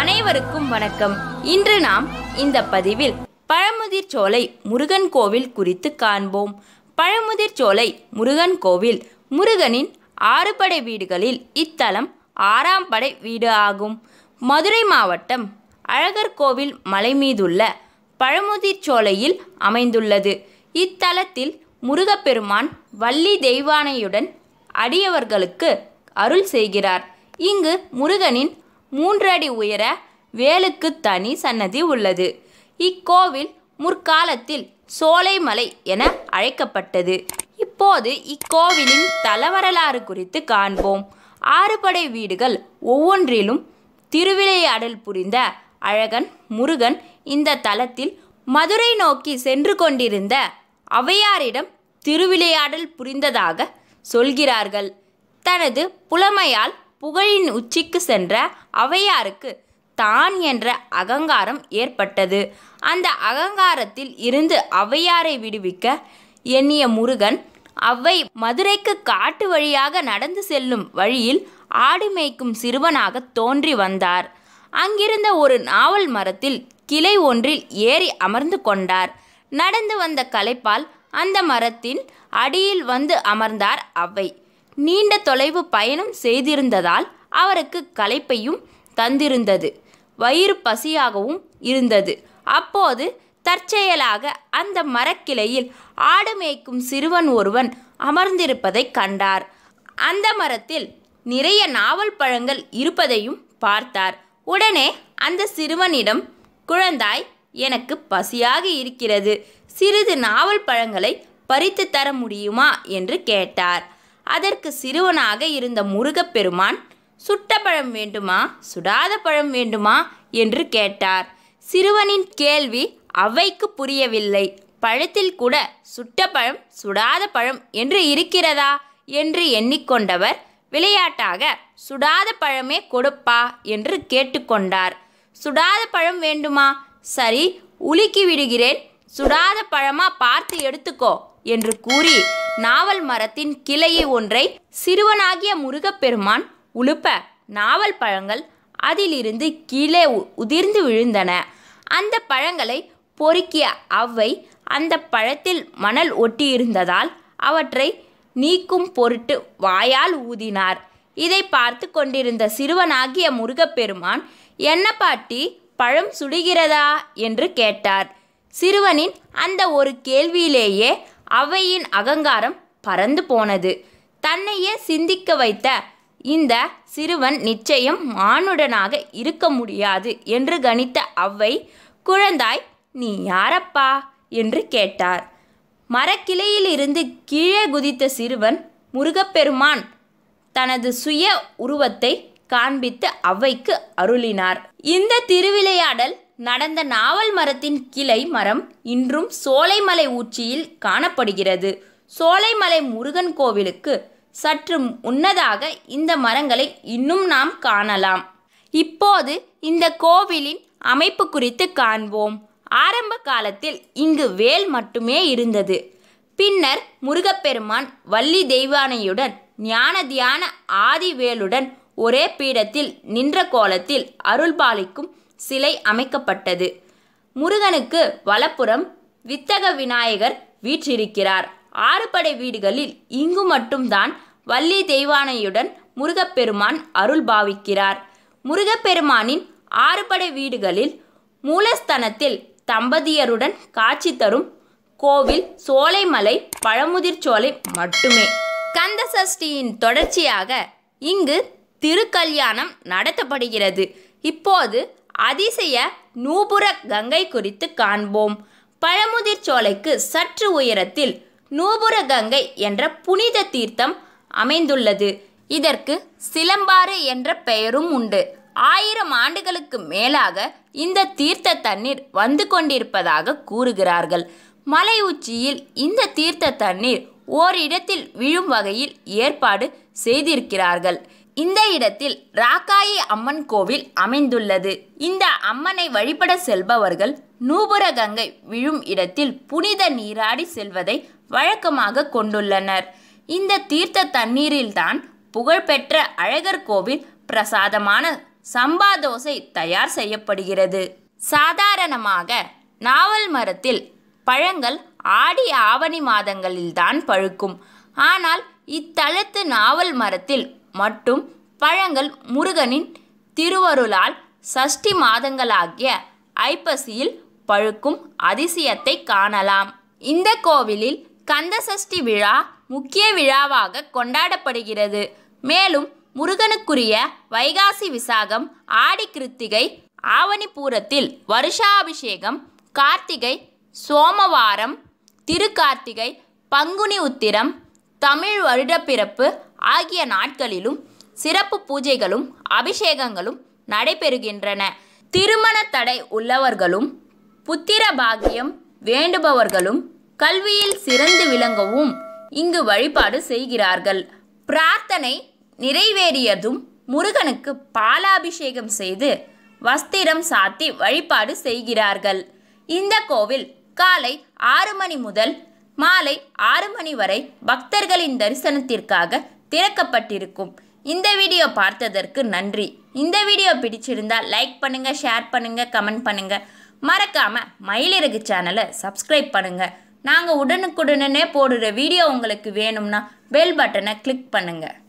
அனைவருக்கும் வணக்கம் இன்று நாம் இந்த பதிவில் பழமுதிர் சோலை முருகன் கோவில் குறித்து காண்போம் பழமுதிர் சோலை முருகன் கோவில் முருகனின் ஆறு படை வீடுகளில் இத்தலம் ஆறாம் படை வீடு ஆகும் மதுரை மாவட்டம் அழகர் கோவில் மலை மீதுள்ள பழமுதிர் சோலையில் அமைந்துள்ளது இத்தலத்தில் முருகப்பெருமான் வள்ளி தெய்வானையுடன் அடியவர்களுக்கு அருள் செய்கிறார் இங்கு முருகனின் மூன்று அடி உயர வேலுக்கு தனி சன்னதி உள்ளது இக்கோவில் முற்காலத்தில் சோலைமலை என அழைக்கப்பட்டது இப்போது இக்கோவிலின் தலவரலாறு குறித்து காண்போம் ஆறுபடை வீடுகள் ஒவ்வொன்றிலும் திருவிளையாடல் புரிந்த அழகன் முருகன் இந்த தலத்தில் மதுரை நோக்கி சென்று கொண்டிருந்த ஔவையாரிடம் திருவிளையாடல் புரிந்ததாக சொல்கிறார்கள் தனது புலமையால் புகழின் உச்சிக்கு சென்ற ஔவையாருக்கு தான் என்ற அகங்காரம் ஏற்பட்டது அந்த அகங்காரத்தில் இருந்து ஔவையாரை விடுவிக்க எண்ணிய முருகன் அவ்வை மதுரைக்கு காட்டு வழியாக நடந்து செல்லும் வழியில் ஆடு மேய்க்கும் சிறுவனாக தோன்றி வந்தார் அங்கிருந்த ஒரு நாவல் மரத்தில் கிளை ஒன்றில் ஏறி அமர்ந்து கொண்டார் நடந்து வந்த களைப்பால் அந்த மரத்தின் அடியில் வந்து அமர்ந்தார் அவ்வை நீண்ட தொலைவு பயணம் செய்திருந்ததால் அவருக்கு களைப்பையும் தந்திருந்தது வயிறு பசியாகவும் இருந்தது அப்போது தற்செயலாக அந்த மரக்கிளையில் ஆடு மேய்க்கும் சிறுவன் ஒருவன் அமர்ந்திருப்பதைக் கண்டார் அந்த மரத்தில் நிறைய நாவல் பழங்கள் இருப்பதையும் பார்த்தார் உடனே அந்த சிறுவனிடம் குழந்தாய் எனக்கு பசியாக இருக்கிறது சிறிது நாவல் பழங்களை பறித்து தர முடியுமா என்று கேட்டார் அதற்கு சிறுவனாக இருந்த முருகப்பெருமான் சுட்ட பழம் வேண்டுமா சுடாத பழம் வேண்டுமா என்று கேட்டார் சிறுவனின் கேள்வி அவைக்கு புரியவில்லை பழத்தில் கூட சுட்ட பழம் சுடாத பழம் என்று இருக்கிறதா என்று எண்ணிக்கொண்டவர் விளையாட்டாக சுடாத பழமே கொடுப்பா என்று கேட்டுக்கொண்டார் சுடாத பழம் வேண்டுமா சரி உலுக்கி விடுகிறேன் சுடாத பழமா பார்த்து எடுத்துக்கோ என்று கூறி நாவல் மரத்தின் கிளையை ஒன்றை சிறுவனாகிய முருகப்பெருமான் உழுப்ப நாவல் பழங்கள் அதிலிருந்து கீழே உ- உதிர்ந்து விழுந்தன அந்த பழங்களை பொறுக்கிய அவ்வை அந்த பழத்தில் மணல் ஒட்டியிருந்ததால் அவற்றை நீக்கும் பொருட்டு வாயால் ஊதினார் இதை பார்த்து கொண்டிருந்த சிறுவனாகிய முருகப்பெருமான் என்ன பாட்டி பழம் சுடுகிறதா என்று கேட்டார் சிறுவனின் அந்த ஒரு கேள்வியிலேயே அவையின் அகங்காரம் பறந்து போனது தன்னையே சிந்திக்க வைத்த இந்த சிறுவன் நிச்சயம் மானுடனாக இருக்க முடியாது என்று கணித்த அவ்வை குழந்தாய் நீ யாரப்பா என்று கேட்டார் மரக்கிளையிலிருந்து கீழே குதித்த சிறுவன் முருகப்பெருமான் தனது சுய உருவத்தை காண்பித்து அவ்வைக்கு அருளினார் இந்த திருவிளையாடல் நடந்த நாவல் மரத்தின் கிளை மரம் இன்றும் சோலைமலை உச்சியில் காணப்படுகிறது சோலைமலை முருகன் கோவிலுக்கு சற்று முன்னதாக இந்த மரங்களை இன்னும் நாம் காணலாம் இப்போது இந்த கோவிலின் அமைப்பு குறித்து காண்போம் ஆரம்ப காலத்தில் இங்கு வேல் மட்டுமே இருந்தது பின்னர் முருகப்பெருமான் வள்ளி தெய்வானையுடன் ஞான தியான ஆதிவேலுடன் ஒரே பீடத்தில் நின்ற கோலத்தில் அருள்பாலிக்கும் சிலை அமைக்கப்பட்டது முருகனுக்கு வலப்புறம் வித்தக விநாயகர் வீற்றிருக்கிறார் ஆறுபடை வீடுகளில் இங்கு மட்டும்தான் வள்ளி தெய்வானையுடன் முருகப்பெருமான் அருள் பாவிக்கிறார் முருகப்பெருமானின் ஆறுபடை வீடுகளில் மூலஸ்தனத்தில் தம்பதியருடன் காட்சி தரும் கோவில் சோலைமலை பழமுதிர் சோலை மட்டுமே கந்த சஷ்டியின் தொடர்ச்சியாக இங்கு திருக்கல்யாணம் நடத்தப்படுகிறது இப்போது அதிசய நூபுர கங்கை குறித்து காண்போம் பழமுதிர் சோலைக்கு சற்று உயரத்தில் நூபுர கங்கை என்ற புனித தீர்த்தம் அமைந்துள்ளது இதற்கு சிலம்பாறு என்ற பெயரும் உண்டு ஆயிரம் ஆண்டுகளுக்கு மேலாக இந்த தீர்த்த தண்ணீர் வந்து கொண்டிருப்பதாக கூறுகிறார்கள் மலை உச்சியில் இந்த தீர்த்த தண்ணீர் ஓரிடத்தில் விழும் வகையில் ஏற்பாடு செய்திருக்கிறார்கள் இந்த இடத்தில் ராக்காயி அம்மன் கோவில் அமைந்துள்ளது இந்த அம்மனை வழிபட செல்பவர்கள் நூபுர கங்கை விழும் இடத்தில் புனித நீராடி செல்வதை வழக்கமாக கொண்டுள்ளனர் இந்த தீர்த்த தண்ணீரில்தான் புகழ்பெற்ற அழகர் கோவில் பிரசாதமான சம்பா தோசை தயார் செய்யப்படுகிறது சாதாரணமாக நாவல் மரத்தில் பழங்கள் ஆடி ஆவணி மாதங்களில்தான் பழுக்கும் ஆனால் இத்தலத்து நாவல் மரத்தில் மட்டும் பழங்கள் முருகனின் திருவருளால் சஷ்டி மாதங்களாகிய ஐப்பசியில் பழுக்கும் அதிசயத்தை காணலாம் இந்த கோவிலில் கந்த சஷ்டி விழா முக்கிய விழாவாக கொண்டாடப்படுகிறது மேலும் முருகனுக்குரிய வைகாசி விசாகம் ஆடி கிருத்திகை ஆவணி பூரத்தில் வருஷாபிஷேகம் கார்த்திகை சோமவாரம் திருக்கார்த்திகை பங்குனி உத்திரம் தமிழ் வருடப்பிறப்பு ஆகிய நாட்களிலும் சிறப்பு பூஜைகளும் அபிஷேகங்களும் நடைபெறுகின்றன திருமண தடை உள்ளவர்களும் புத்திர பாக்கியம் வேண்டுபவர்களும் கல்வியில் சிறந்து விளங்கவும் இங்கு வழிபாடு செய்கிறார்கள் பிரார்த்தனை நிறைவேறியதும் முருகனுக்கு பாலாபிஷேகம் செய்து வஸ்திரம் சாத்தி வழிபாடு செய்கிறார்கள் இந்த கோவில் காலை ஆறு மணி முதல் மாலை ஆறு மணி வரை பக்தர்களின் தரிசனத்திற்காக திறக்கப்பட்டிருக்கும் இந்த வீடியோ பார்த்ததற்கு நன்றி இந்த வீடியோ பிடிச்சிருந்தா லைக் பண்ணுங்க ஷேர் பண்ணுங்க கமெண்ட் பண்ணுங்க மறக்காம மயிலிறகு சேனலை சப்ஸ்கிரைப் பண்ணுங்க நாங்கள் உடனுக்குடனே போடுற வீடியோ உங்களுக்கு வேணும்னா பெல் பட்டனை கிளிக் பண்ணுங்கள்